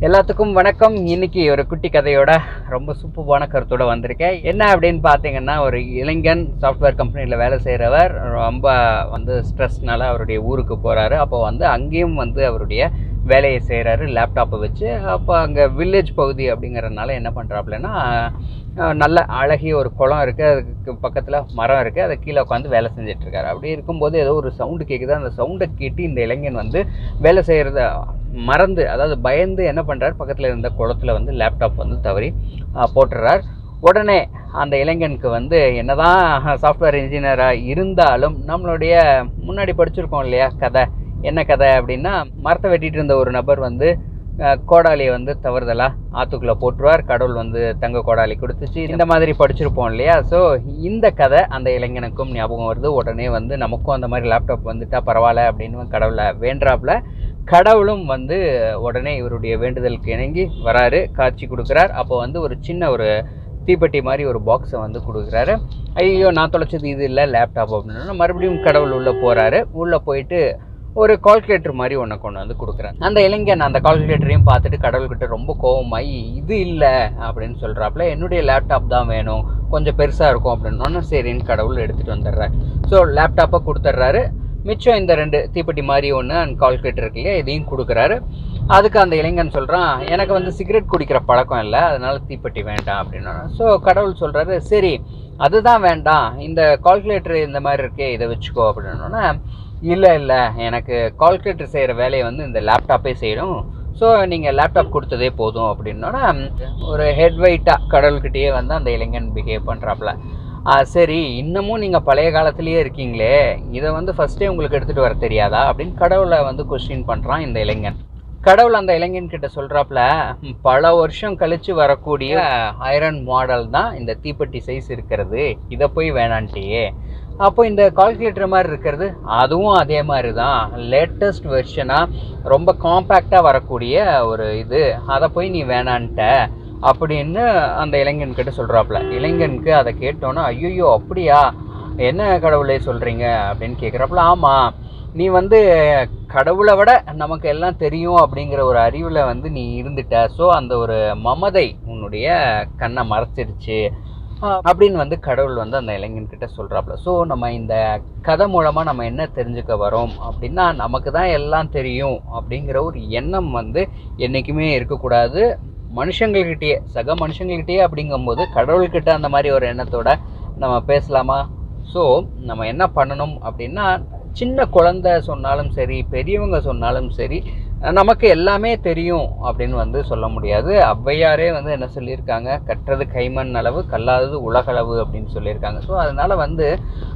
எல்லாத்துக்கும் வணக்கம் இன்னைக்கு ஒரு குட்டி கதையோட ரொம்ப சூப்பரான கருத்தோட வந்திருக்கேன் என்ன அப்படின்னு பார்த்தீங்கன்னா ஒரு இளைஞன் சாஃப்ட்வேர் கம்பெனியில் வேலை செய்கிறவர் ரொம்ப வந்து ஸ்ட்ரெஸ்னால அவருடைய ஊருக்கு போகிறாரு அப்போ வந்து அங்கேயும் வந்து அவருடைய வேலையை செய்கிறாரு லேப்டாப்பை வச்சு அப்போ அங்கே வில்லேஜ் பகுதி அப்படிங்கிறதுனால என்ன பண்ணுறாப்புலன்னா நல்ல அழகிய ஒரு குளம் இருக்குது அதுக்கு பக்கத்தில் மரம் இருக்குது அதை கீழே உட்காந்து வேலை செஞ்சுட்டு இருக்காரு அப்படி இருக்கும்போது ஏதோ ஒரு சவுண்டு கேட்குது அந்த சவுண்டை கேட்டு இந்த இளைஞன் வந்து வேலை செய்கிறத மறந்து அதாவது பயந்து என்ன பண்ணுறாரு பக்கத்தில் இருந்த குளத்துல வந்து லேப்டாப் வந்து தவறி ஆஹ், போட்டுடுறார் உடனே அந்த இளைஞனுக்கு வந்து என்னதான் சாஃப்ட்வேர் இன்ஜினியராக இருந்தாலும் நம்மளுடைய முன்னாடி படிச்சிருக்கோம் இல்லையா கதை என்ன கதை அப்படின்னா மரத்தை வெட்டிட்டு இருந்த ஒரு நபர் வந்து அஹ், கோடாலியை வந்து தவறுதலா ஆத்துக்குள்ளே போட்டுருவார் கடவுள் வந்து தங்க கோடாலி கொடுத்துச்சு இந்த மாதிரி படிச்சிருப்போம் இல்லையா ஸோ இந்த கதை அந்த இளைஞனுக்கும் ஞாபகம் வருது உடனே வந்து நமக்கும் அந்த மாதிரி லேப்டாப் வந்துட்டா பரவாயில்ல அப்படின்னு கடவுளை வேண்டுறாப்புல கடவுளும் வந்து உடனே இவருடைய வேண்டுதலுக்கு இணங்கி வராரு காட்சி கொடுக்குறார் அப்போ வந்து ஒரு சின்ன ஒரு தீப்பெட்டி மாதிரி ஒரு பாக்ஸை வந்து கொடுக்குறாரு ஐயோ நான் தொலைச்சது இது இல்லை லேப்டாப் அப்படின்னா மறுபடியும் கடவுள் உள்ளே போகிறாரு உள்ளே போயிட்டு ஒரு கால்குலேட்டர் மாதிரி ஒன்று கொண்டு வந்து கொடுக்குறாரு அந்த இளைஞன் அந்த கால்குலேட்டரையும் பார்த்துட்டு கடவுள்கிட்ட ரொம்ப கோவமாயி இது இல்லை அப்படின்னு சொல்கிறாப்புல என்னுடைய லேப்டாப் தான் வேணும் கொஞ்சம் பெருசாக இருக்கும் அப்படின்னோன்னு சரின்னு கடவுள் எடுத்துகிட்டு வந்துடுறாரு ஸோ லேப்டாப்பை கொடுத்துட்றாரு மிச்சம் இந்த ரெண்டு தீப்பெட்டி மாதிரி ஒன்று அண்ட் கால்குலேட்டர் இருக்கு இல்லையா இதையும் கொடுக்குறாரு அதுக்கு அந்த இளைஞன் சொல்கிறான் எனக்கு வந்து சிகரெட் குடிக்கிற பழக்கம் இல்லை அதனால தீப்பெட்டி வேண்டாம் அப்படின்னா ஸோ கடவுள் சொல்கிறாரு சரி அதுதான் வேண்டாம் இந்த கால்குலேட்டர் இந்த மாதிரி இருக்கே இதை வச்சுக்கோ அப்படின்னோன்னா இல்லை இல்லை எனக்கு கால்குலேட்டர் செய்கிற வேலையை வந்து இந்த லேப்டாப்பே செய்யணும் ஸோ நீங்கள் லேப்டாப் கொடுத்ததே போதும் அப்படின்னோன்னா ஒரு ஹெட் வெயிட்டாக கடவுள்கிட்டயே வந்து அந்த இளைஞன் பிஹேவ் பண்ணுறாப்புல ஆ சரி இன்னமும் நீங்கள் பழைய காலத்திலேயே இருக்கீங்களே இதை வந்து ஃபஸ்ட்டே உங்களுக்கு எடுத்துகிட்டு வர தெரியாதா அப்படின்னு கடவுளை வந்து கொஸ்டின் பண்ணுறான் இந்த இளைஞன் கடவுள் அந்த இளைஞன் கிட்ட சொல்கிறாப்புல பல வருஷம் கழித்து வரக்கூடிய ஐரன் மாடல் தான் இந்த தீப்பெட்டி சைஸ் இருக்கிறது இதை போய் வேணான்ட்டியே அப்போ இந்த கால்குலேட்டர் மாதிரி இருக்கிறது அதுவும் அதே மாதிரி தான் லேட்டஸ்ட் வெர்ஷனாக ரொம்ப காம்பேக்டாக வரக்கூடிய ஒரு இது அதை போய் நீ வேணான்ட்ட அப்படின்னு அந்த இளைஞன் கிட்ட சொல்கிறாப்புல இளைஞனுக்கு அதை கேட்டோன்னா ஐயோ அப்படியா என்ன கடவுளே சொல்கிறீங்க அப்படின்னு கேட்குறாப்புல ஆமாம் நீ வந்து கடவுளை விட நமக்கு எல்லாம் தெரியும் அப்படிங்கிற ஒரு அறிவில் வந்து நீ இருந்துட்ட ஸோ அந்த ஒரு மமதை உன்னுடைய கண்ணை மறைச்சிருச்சு ஆஹ் அப்படின்னு வந்து கடவுள் வந்து அந்த இளைஞன்கிட்ட சொல்கிறாப்புல ஸோ நம்ம இந்த கதை மூலமாக நம்ம என்ன தெரிஞ்சுக்க வரோம் அப்படின்னா நமக்கு தான் எல்லாம் தெரியும் அப்படிங்கிற ஒரு எண்ணம் வந்து என்றைக்குமே இருக்கக்கூடாது மனுஷங்கள்கிட்டயே சக மனுஷங்கள்கிட்டயே அப்படிங்கும்போது கடவுள்கிட்ட அந்த மாதிரி ஒரு எண்ணத்தோட நம்ம பேசலாமா ஸோ நம்ம என்ன பண்ணணும் அப்படின்னா சின்ன குழந்தை சொன்னாலும் சரி பெரியவங்க சொன்னாலும் சரி நமக்கு எல்லாமே தெரியும் அப்படின்னு வந்து சொல்ல முடியாது ஔவையாரே வந்து என்ன சொல்லியிருக்காங்க கற்றது கைமண் அளவு கல்லாதது உலகளவு அப்படின்னு சொல்லியிருக்காங்க ஸோ அதனால் வந்து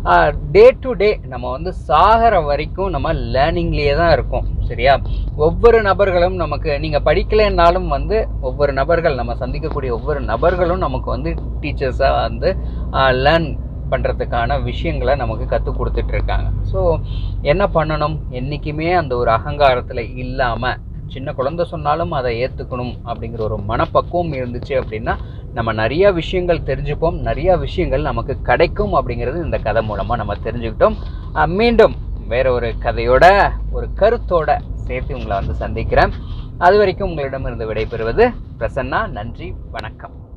டே டு டே நம்ம வந்து சாகிற வரைக்கும் நம்ம லேர்னிங்லேயே தான் இருக்கோம் சரியா ஒவ்வொரு நபர்களும் நமக்கு நீங்கள் படிக்கலைன்னாலும் வந்து ஒவ்வொரு நபர்கள் நம்ம சந்திக்கக்கூடிய ஒவ்வொரு நபர்களும் நமக்கு வந்து டீச்சர்ஸாக வந்து லேர்ன் பண்ணுறதுக்கான விஷயங்களை நமக்கு கற்றுக் கொடுத்துட்ருக்காங்க ஸோ என்ன பண்ணணும் என்றைக்குமே அந்த ஒரு அகங்காரத்தில் இல்லாமல் சின்ன குழந்தை சொன்னாலும் அதை ஏற்றுக்கணும் அப்படிங்கிற ஒரு மனப்பக்குவம் இருந்துச்சு அப்படின்னா நம்ம நிறைய விஷயங்கள் தெரிஞ்சுப்போம் நிறைய விஷயங்கள் நமக்கு கிடைக்கும் அப்படிங்கிறது இந்த கதை மூலமாக நம்ம தெரிஞ்சுக்கிட்டோம் அஹ் மீண்டும் வேற ஒரு கதையோட ஒரு கருத்தோட சேர்த்து உங்களை வந்து சந்திக்கிறேன் அது வரைக்கும் உங்களிடமிருந்து விடைபெறுவது பிரசன்னா நன்றி வணக்கம்